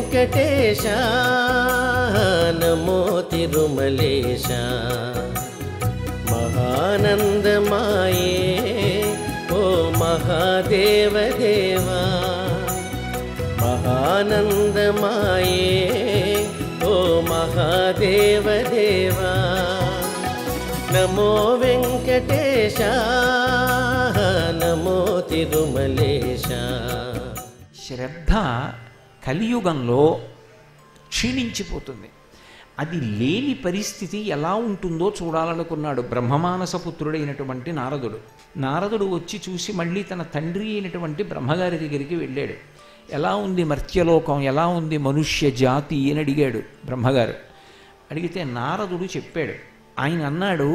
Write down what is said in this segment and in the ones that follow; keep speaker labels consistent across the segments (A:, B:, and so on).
A: వెంకటేశ నమో తిరుమలేశ మహానందమాయే ఓ మహాదేవదేవా మహానందమాయే ఓ మహాదేవదేవా నమో వెంకటేశ నమో తిరుమలేశ
B: శ్రద్ధ కలియుగంలో క్షీణించిపోతుంది అది లేని పరిస్థితి ఎలా ఉంటుందో చూడాలనుకున్నాడు బ్రహ్మమానస పుత్రుడైనటువంటి నారదుడు నారదుడు వచ్చి చూసి మళ్ళీ తన తండ్రి అయినటువంటి బ్రహ్మగారి దగ్గరికి వెళ్ళాడు ఎలా ఉంది మర్త్యలోకం ఎలా ఉంది మనుష్య జాతి అని అడిగాడు బ్రహ్మగారు అడిగితే నారదుడు చెప్పాడు ఆయన అన్నాడు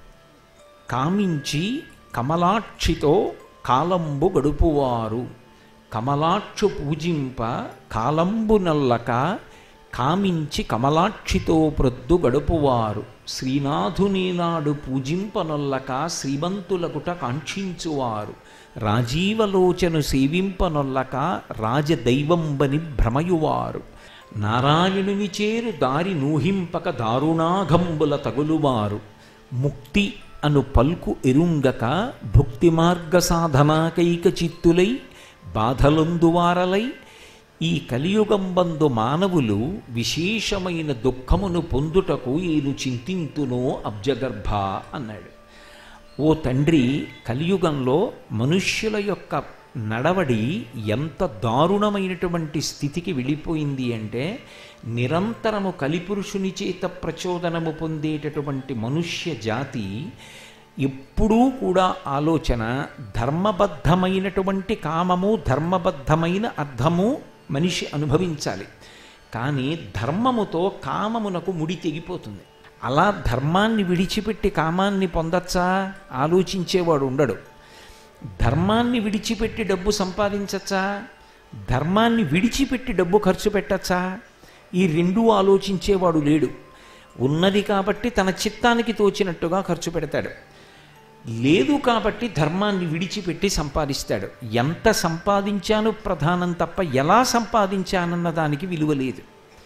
B: కామించి కమలాక్షితో కాలంబు గడుపువారు కమలాక్షు పూజింప కాలంబు నల్లక కామించి కమలాక్షితో ప్రొద్దు గడుపువారు శ్రీనాథుని నాడు పూజింపనొల్లక శ్రీమంతులకుట కాంక్షించువారు రాజీవలోచను సేవింపనొల్లక రాజదైవంబని భ్రమయువారు నారాయణుని చేరు దారి నూహింపక దారుణాఘంబుల తగులువారు ముక్తి అను పల్కు ఎరుంగక భుక్తి మార్గ సాధనాకైక చిత్తులై బాధలొందువారలై ఈ కలియుగంబందు మానవులు విశేషమైన దుఃఖమును పొందుటకు ఈను చింతింతునో అబ్జగర్భ అన్నాడు ఓ తండ్రి కలియుగంలో మనుష్యుల యొక్క నడవడి ఎంత దారుణమైనటువంటి స్థితికి వెళ్ళిపోయింది అంటే నిరంతరము కలిపురుషుని చేత ప్రచోదనము పొందేటటువంటి మనుష్య జాతి ఎప్పుడూ కూడా ఆలోచన ధర్మబద్ధమైనటువంటి కామము ధర్మబద్ధమైన అర్థము మనిషి అనుభవించాలి కానీ ధర్మముతో కామమునకు ముడి తెగిపోతుంది అలా ధర్మాన్ని విడిచిపెట్టి కామాన్ని పొందచ్చా ఆలోచించేవాడు ఉండడు ధర్మాన్ని విడిచిపెట్టి డబ్బు సంపాదించచ్చా ధర్మాన్ని విడిచిపెట్టి డబ్బు ఖర్చు పెట్టచ్చా ఈ రెండూ ఆలోచించేవాడు లేడు ఉన్నది కాబట్టి తన చిత్తానికి తోచినట్టుగా ఖర్చు పెడతాడు లేదు కాబట్టి ధర్మాన్ని విడిచిపెట్టి సంపాదిస్తాడు ఎంత సంపాదించాను ప్రధానం తప్ప ఎలా సంపాదించానన్న దానికి విలువ లేదు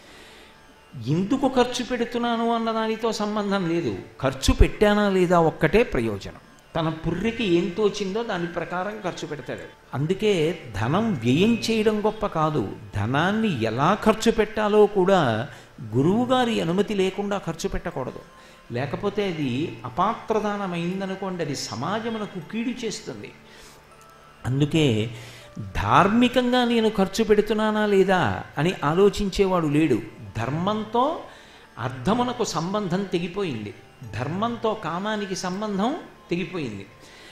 B: ఎందుకు ఖర్చు పెడుతున్నాను అన్న దానితో సంబంధం లేదు ఖర్చు పెట్టానా లేదా ఒక్కటే ప్రయోజనం తన పుర్రికి ఏం తోచిందో దాని ప్రకారం ఖర్చు పెడతాడు అందుకే ధనం వ్యయం చేయడం గొప్ప కాదు ధనాన్ని ఎలా ఖర్చు పెట్టాలో కూడా గురువుగారి అనుమతి లేకుండా ఖర్చు పెట్టకూడదు లేకపోతే అది అపాత్రదానమైందనుకోండి అది సమాజమునకు కీడు చేస్తుంది అందుకే ధార్మికంగా నేను ఖర్చు పెడుతున్నానా లేదా అని ఆలోచించేవాడు లేడు ధర్మంతో అర్థమునకు సంబంధం తెగిపోయింది ధర్మంతో కామానికి సంబంధం తెగిపోయింది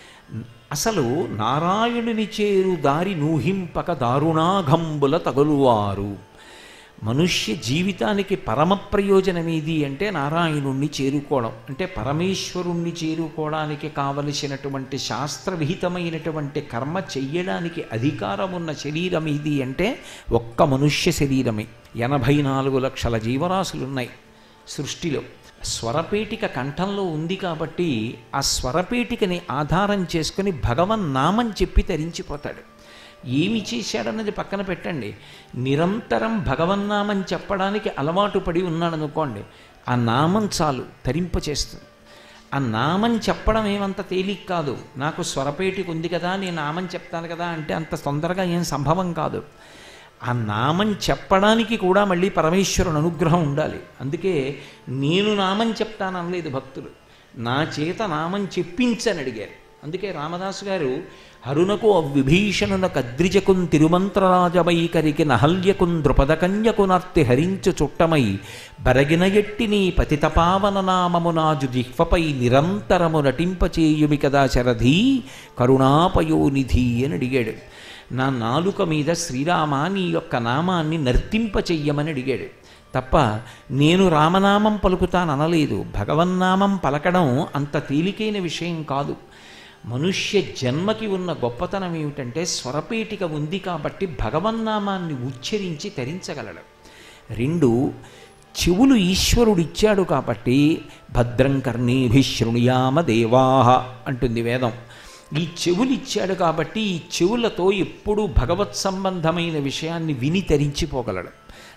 B: అసలు నారాయణుని చేరు దారి నూహింపక దారుణాఘంబుల తగులువారు మనుష్య జీవితానికి పరమ ప్రయోజనం ఏది అంటే నారాయణుణ్ణి చేరుకోవడం అంటే పరమేశ్వరుణ్ణి చేరుకోవడానికి కావలసినటువంటి శాస్త్రవిహితమైనటువంటి కర్మ చెయ్యడానికి అధికారం ఉన్న శరీరం ఏది అంటే ఒక్క మనుష్య శరీరమే ఎనభై నాలుగు లక్షల జీవరాశులు ఉన్నాయి సృష్టిలో స్వరపేటిక కంఠంలో ఉంది కాబట్టి ఆ స్వరపేటికని ఆధారం చేసుకుని భగవన్ నామం చెప్పి తరించిపోతాడు ఏమి చేశాడన్నది పక్కన పెట్టండి నిరంతరం భగవన్నామం చెప్పడానికి అలవాటు పడి ఉన్నాడనుకోండి ఆ నామం చాలు తరింపచేస్తుంది ఆ నామం చెప్పడం ఏమంత తేలిక కాదు నాకు స్వరపేటికి ఉంది కదా నేను నామం చెప్తాను కదా అంటే అంత తొందరగా ఏం సంభవం కాదు ఆ నామం చెప్పడానికి కూడా మళ్ళీ పరమేశ్వరుని అనుగ్రహం ఉండాలి అందుకే నేను నామం చెప్తాను అనలేదు భక్తులు నా చేత నామం చెప్పించని అడిగారు అందుకే రామదాసు గారు హరునకు విభీషణునకు అద్రిజకున్ తిరుమంత్రరాజవైకరికి నహల్యకున్ ద్రుపదకన్యకు నర్తి హరించు చుట్టమై బరగిన ఎట్టి నీ పతితపావన నామము నాజు జిహ్వపై నిరంతరము నటింపచేయుమి కదా శరధీ కరుణాపయోనిధి అని అడిగాడు నా నాలుక మీద శ్రీరామ నీ యొక్క నామాన్ని నర్తింపచెయ్యమని అడిగాడు తప్ప నేను రామనామం పలుకుతాననలేదు భగవన్నామం పలకడం అంత తేలికైన విషయం కాదు మనుష్య జన్మకి ఉన్న గొప్పతనం ఏమిటంటే స్వరపేటిక ఉంది కాబట్టి భగవన్నామాన్ని ఉచ్చరించి తరించగలడు రెండు చెవులు ఈశ్వరుడు ఇచ్చాడు కాబట్టి భద్రం కర్ణీభి శృణుయామ దేవాహ అంటుంది వేదం ఈ చెవులు ఇచ్చాడు కాబట్టి ఈ చెవులతో ఎప్పుడూ భగవత్ సంబంధమైన విషయాన్ని విని తరించిపోగలడు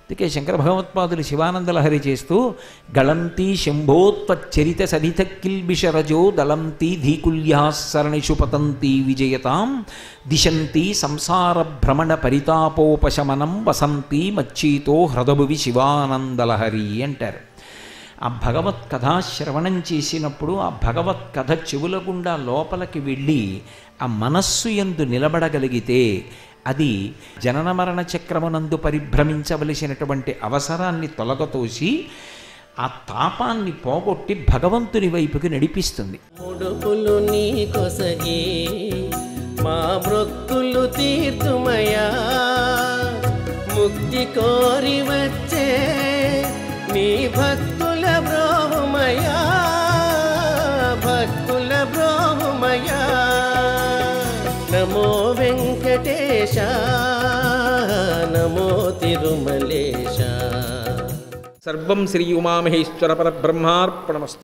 B: అందుకే శంకర భగవత్పాదులు శివానందలహరి చేస్తూ గళంతి శంభోత్పచ్చరిత సరిత కిల్బిషరజో దళంతి ధీకుల్యాసరణిషు పతంతి విజయతాం దిశంతి సంసార భ్రమణ పరితాపోపశమనం వసంతి మచ్చీతో హృదభువి శివానందలహరి అంటారు ఆ భగవత్ కథా శ్రవణం చేసినప్పుడు ఆ భగవత్ కథ చెవుల గుండా లోపలికి వెళ్ళి ఆ మనస్సు ఎందు నిలబడగలిగితే అది జనన మరణ చక్రమునందు పరిభ్రమించవలసినటువంటి అవసరాన్ని తొలగతోసి ఆ తాపాన్ని పోగొట్టి భగవంతుని వైపుకి నడిపిస్తుంది
A: ముడుపులు నీ కొసగి మా మృక్కులు తీర్చుమయా ముక్తి కోరి వచ్చే నీ భక్తుల బ్రోహుమయా భక్తుల బ్రోహుమయా నమో వెంకటేశ నమో తిరుమలేశ
C: సర్వం శ్రీ ఉమామహేశ్వర పరబ్రహ్మార్పణమస్తు